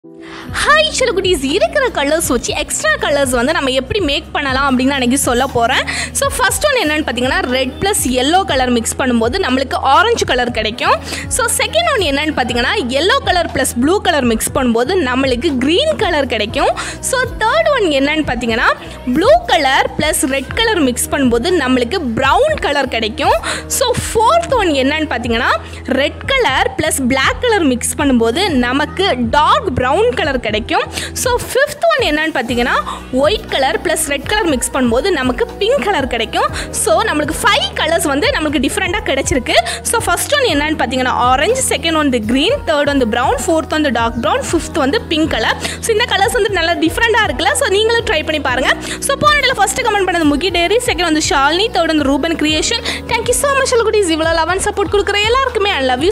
hi குட்டீஸ் இருக்கிற colours வச்சு எக்ஸ்ட்ரா கலர்ஸ் வந்து நம்ம எப்படி மேக் பண்ணலாம் அப்படின்னு அன்றைக்கி சொல்ல போகிறேன் ஸோ ஃபர்ஸ்ட் ஒன் என்னென்னு பார்த்தீங்கன்னா red plus yellow colour mix பண்ணும்போது நம்மளுக்கு ஆரஞ்சு கலர் கிடைக்கும் ஸோ செகண்ட் ஒன் என்னென்னு பார்த்தீங்கன்னா yellow colour plus blue colour mix பண்ணும்போது நம்மளுக்கு க்ரீன் கலர் கிடைக்கும் ஸோ தேர்ட் ஒன் என்னென்னு பார்த்தீங்கன்னா blue colour plus red colour mix பண்ணும்போது நம்மளுக்கு ப்ரௌன் கலர் கிடைக்கும் ஸோ ஃபோர்த் ஒன் என்னன்னு பார்த்தீங்கன்னா red colour plus Black colour mix பண்ணும்போது நமக்கு டார்க் ப்ரௌன் கலர் கிடைக்கும் ஸோ ஃபிஃப்த் ஒன் என்னன்னு பார்த்தீங்கன்னா white colour plus red colour mix பண்ணும்போது நமக்கு பிங்க் கலர் கிடைக்கும் ஸோ நம்மளுக்கு ஃபைவ் கலர்ஸ் வந்து நம்மளுக்கு டிஃப்ரெண்ட்டாக கிடைச்சிருக்கு ஸோ ஃபர்ஸ்ட் ஒன் என்னன்னு பார்த்தீங்கன்னா ஆரஞ்சு செகண்ட் வந்து க்ரீன் தேர்ட் வந்து ப்ரௌன் ஃபோர்த் வந்து டார்க் ப்ரௌன் ஃபிஃப்த் வந்து பிங்க் கலர் ஸோ இந்த கலர்ஸ் வந்து நல்லா டிஃப்ரெண்ட்டாக இருக்குல்ல ஸோ நீங்களும் ட்ரை பண்ணி பாருங்கள் ஸோ போன இடத்துல ஃபஸ்ட்டு கமெண்ட் பண்ணது முகி டேரி செகண்ட் வந்து ஷாலினி தேர்ட் வந்து Ruban creation thank you so much குட்டீஸ் இவ்வளோ லெவன் சப்போர்ட் கொடுக்குற எல்லாருக்குமே ஐ லவ் யூ